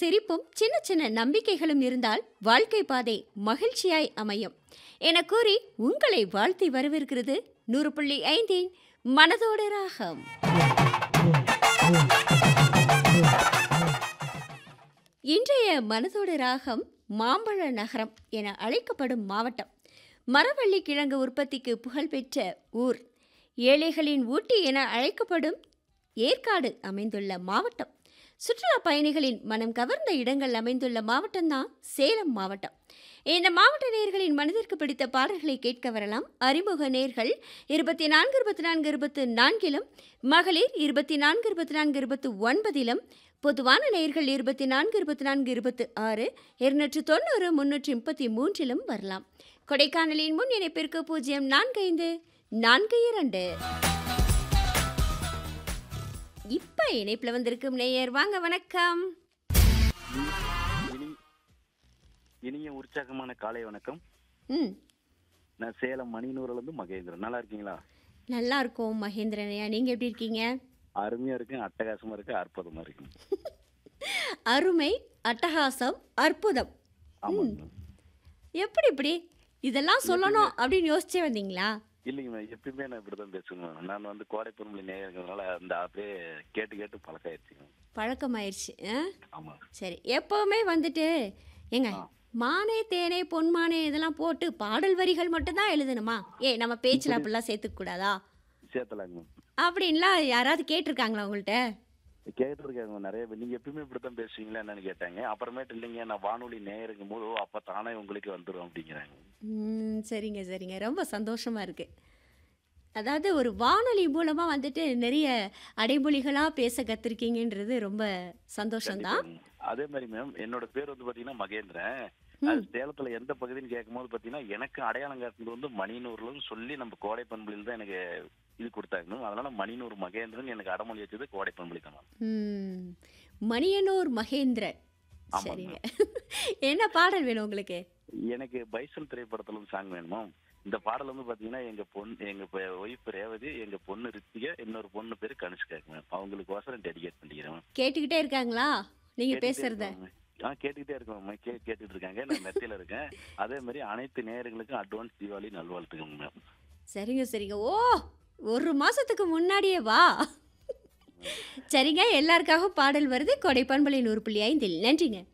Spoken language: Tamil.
சிரிப்பும் சின்ன சின்ன நம்பிக்கைகளும் இருந்தால் வாழ்க்கை பாதை மகிழ்ச்சியாய் அமையும் என கூறி உங்களை வாழ்த்தி வரவேற்கிறது நூறு புள்ளி ஐந்தின் மனதோட ராகம் இன்றைய மனதோட ராகம் மாம்பழ நகரம் என அழைக்கப்படும் மாவட்டம் மரவள்ளி கிழங்கு உற்பத்திக்கு புகழ்பெற்ற ஊர் ஏழைகளின் ஊட்டி என அழைக்கப்படும் ஏற்காடு அமைந்துள்ள மாவட்டம் சுற்றுலா பயணிகளின் மனம் கவர்ந்த இடங்கள் அமைந்துள்ள மாவட்டம்தான் சேலம் மாவட்டம் இந்த மாவட்ட நேர்களின் மனதிற்கு பிடித்த பாடல்களை கேட்க வரலாம் அறிமுக நேர்கள் இருபத்தி நான்கு இருபத்தி நான்கு இருபத்து நான்கிலும் மகளிர் இருபத்தி நான்கு இருபத்தி நான்கு இருபத்து ஒன்பதிலும் பொதுவான நேர்கள் இருபத்தி நான்கு இருபத்தி நான்கு இருபத்து ஆறு இருநூற்று தொண்ணூறு முன்னூற்றி முப்பத்தி மூன்றிலும் வரலாம் கொடைக்கானலின் முன் இணைப்பிற்கு பூஜ்ஜியம் நான்கு ஐந்து நான்கு இரண்டு இப்ப இணைப்புல வந்திருக்கும் நேயர் வாங்க வணக்கம் இனி இனிய உற்சாகமான காலை வணக்கம் ம் நான் சேலம் மணிநூறுல இருந்து மகேந்திரன் நல்லா இருக்கீங்களா நல்லா இருக்கோம் மகேந்திரனையா நீங்க எப்படி இருக்கீங்க அருமையா இருக்கு அட்டகாசமா இருக்கு அற்புதமா இருக்கு அருமை அட்டகாசம் அற்புதம் ஆமாங்க எப்படி இப்படி இதெல்லாம் சொல்லணும் அப்படின்னு யோசிச்சே வந்தீங்களா இல்லைங்க மேம் எப்பயுமே நான் இப்படிதான் பேசுவேன் மேம். நான் வந்து கோடை பொருள் நேயங்கிறதுனால அந்த அப்படியே கேட்டு கேட்டு பழக்கம் ஆயிடுச்சுங்க பழக்கமாயிருச்சு ஆ? ஆமா சரி எப்பவுமே வந்துட்டு ஏங்க ஆ. மானே தேனே பொன்மானே இதெல்லாம் போட்டு பாடல் வரிகள் மட்டும்தான் எழுதணுமா ஏ நம்ம பேச்சில் அப்படிலாம் சேர்த்துக்க கூடாதா சேர்த்தலாங்க மேம் அப்படின்லாம் யாராவது கேட்டிருக்காங்களா உங்கள்கிட்ட கேட்டுருக்காங்க நிறைய பேர் நீங்க எப்பயுமே இப்படித்தான் பேசுவீங்களா என்னன்னு கேட்டாங்க அப்புறமேட்டு இல்லைங்க நான் வானொலி நேயருக்கும் போது "ஓ, அப்ப தானே உங்களுக்கு வந்துரும் அப்படிங்கிறாங்க ம், சரிங்க சரிங்க ரொம்ப சந்தோஷமா இருக்கு அதாவது ஒரு வானொலி மூலமா வந்துட்டு நிறைய அடைமொழிகளா பேச கத்திருக்கீங்கன்றது ரொம்ப சந்தோஷம்தான் அதே மாதிரி மேம் என்னோட பேர் வந்து பாத்தீங்கன்னா மகேந்திரன் அது சேலத்துல எந்த பகுதின்னு கேட்கும்போது பாத்தீங்கன்னா எனக்கு அடையாளம் காட்டுறது வந்து மணிநூறுலன்னு சொல்லி நம்ம கோடை பண்புலியில் தான் எனக்கு இது கொடுத்தாங்க மேம் அதனால மணிநூறு மகேந்திரன் எனக்கு அடமொழி வச்சது கோடை பண்புலி தான் மேம். ம், மணியனூர் மகேந்திரன் ஆமாங்க. சரிங்க என்ன பாடல் வேணும் உங்களுக்கு எனக்கு பைசன் திரைப்படத்துல இருந்து சாங் வேணுமா இந்த பாடல் வந்து பாத்தீங்கன்னா எங்க பொண்ணு எங்க ஒய்ஃப் ரேவதி எங்க பொண்ணு ரித்திகா இன்னொரு பொண்ணு பேரு கனிஷ்காக்கு மேம் அவங்களுக்கு ஒசரம் டெடிகேட் பண்ணிக்கிறேன் மேம் கேட்டுக்கிட்டே இருக்காங்களா நீங்க கேட்டுக்கிட்டே பேசுறத இருக்கோம் மேம். ஆ கேட்டுக்கிட்டே இருக்கோம் மேம் கே கேட்டுட்டு இருக்காங்க நான் மெத்தையில இருக்கேன் அதே மாதிரி அனைத்து நேயர்களுக்கும் அட்வான்ஸ் தீபாவளி நல்வாழ்த்துக்கள் மேம் சரிங்க சரிங்க ஓ ஒரு மாசத்துக்கு முன்னாடியே வா சரிங்க எல்லாருக்காகவும் பாடல் வருது கொடைப்பான்பளி நூறு புள்ளி ஐந்தில் நன்றிங்க